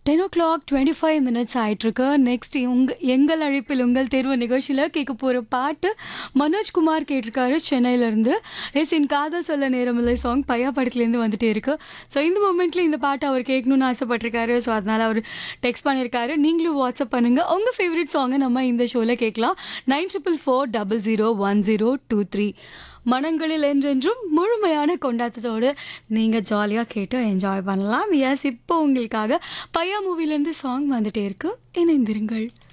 ten o'clock twenty five minutes ஆயிட்டிருக்கு next உங்க எங்கள் அழைப்பில் உங்கள் தேர்வு நிகழ்ச்சியில் கேட்க போகிற பாட்டு மனோஜ்குமார் கேட்டிருக்காரு சென்னையிலேருந்து எஸ் என் காதல் சொல்ல நேரமில்லை சாங் பையா படத்துலேருந்து வந்துட்டே இருக்கு ஸோ இந்த மூமெண்ட்டில் இந்த பாட்டு அவர் கேட்கணும்னு ஆசைப்பட்டிருக்காரு ஸோ அதனால் அவர் டெக்ஸ்ட் பண்ணியிருக்காரு நீங்களும் வாட்ஸ்அப் பண்ணுங்கள் உங்கள் ஃபேவரட் சாங்கை நம்ம இந்த ஷோவில் கேட்கலாம் nine triple four double zero one zero two three மனங்களில் என்றென்றும் முழுமையான கொண்டாட்டத்தோடு நீங்கள் ஜாலியாக கேட்டு என்ஜாய் பண்ணலாம் எஸ் இப்போ உங்களுக்காக பையா மூவிலேருந்து சாங் வந்துட்டே இருக்கு இணைந்திருங்கள்